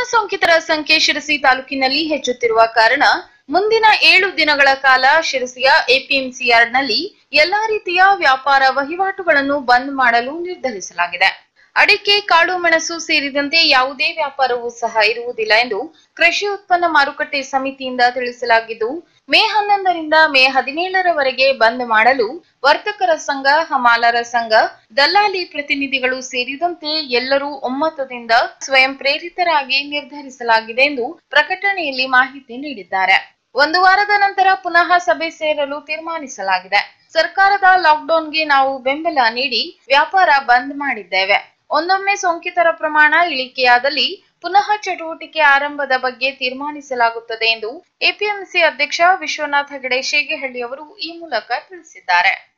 ಸೋಂಕಿತರ ಸಂಖ್ಯೆ ಶಿರಸಿ ತಾಲೂಕಿನಲ್ಲಿ ಹೆಚ್ಚುತ್ತಿರುವ ಕಾರಣ ಮುಂದಿನ ಏಳು ದಿನಗಳ ಕಾಲ ಶಿರಸಿಯ ಎಪಿಎಂಸಿ ಯಾರ್ಡ್ನಲ್ಲಿ ಎಲ್ಲಾ ರೀತಿಯ ವ್ಯಾಪಾರ ವಹಿವಾಟುಗಳನ್ನು ಬಂದ್ ಮಾಡಲು ನಿರ್ಧರಿಸಲಾಗಿದೆ ಅಡಿಕೆ ಕಾಳು ಮೆಣಸು ಸೇರಿದಂತೆ ಯಾವುದೇ ವ್ಯಾಪಾರವೂ ಸಹ ಇರುವುದಿಲ್ಲ ಎಂದು ಕೃಷಿ ಉತ್ಪನ್ನ ಮಾರುಕಟ್ಟೆ ಸಮಿತಿಯಿಂದ ತಿಳಿಸಲಾಗಿದ್ದು ಮೇ ಹನ್ನೊಂದರಿಂದ ಮೇ ಹದಿನೇಳರವರೆಗೆ ಬಂದ್ ಮಾಡಲು ವರ್ತಕರ ಸಂಘ ಹಮಾಲರ ಸಂಘ ದಲ್ಲಾಳಿ ಪ್ರತಿನಿಧಿಗಳು ಸೇರಿದಂತೆ ಎಲ್ಲರೂ ಒಮ್ಮತದಿಂದ ಸ್ವಯಂ ಪ್ರೇರಿತರಾಗಿ ನಿರ್ಧರಿಸಲಾಗಿದೆ ಎಂದು ಪ್ರಕಟಣೆಯಲ್ಲಿ ಮಾಹಿತಿ ನೀಡಿದ್ದಾರೆ ಒಂದು ವಾರದ ನಂತರ ಪುನಃ ಸಭೆ ಸೇರಲು ತೀರ್ಮಾನಿಸಲಾಗಿದೆ ಸರ್ಕಾರದ ಲಾಕ್ಡೌನ್ಗೆ ನಾವು ಬೆಂಬಲ ನೀಡಿ ವ್ಯಾಪಾರ ಬಂದ್ ಮಾಡಿದ್ದೇವೆ ಒಂದೊಮ್ಮೆ ಸೋಂಕಿತರ ಪ್ರಮಾಣ ಇಳಿಕೆಯಾದಲ್ಲಿ ಪುನಃ ಚಟುವಟಿಕೆ ಆರಂಭದ ಬಗ್ಗೆ ತೀರ್ಮಾನಿಸಲಾಗುತ್ತದೆ ಎಂದು ಎಪಿಎಂಸಿ ಅಧ್ಯಕ್ಷ ವಿಶ್ವನಾಥ್ ಹೆಗಡೆ ಶೇಗೆಹಳ್ಳಿ ಅವರು ಈ ಮೂಲಕ ತಿಳಿಸಿದ್ದಾರೆ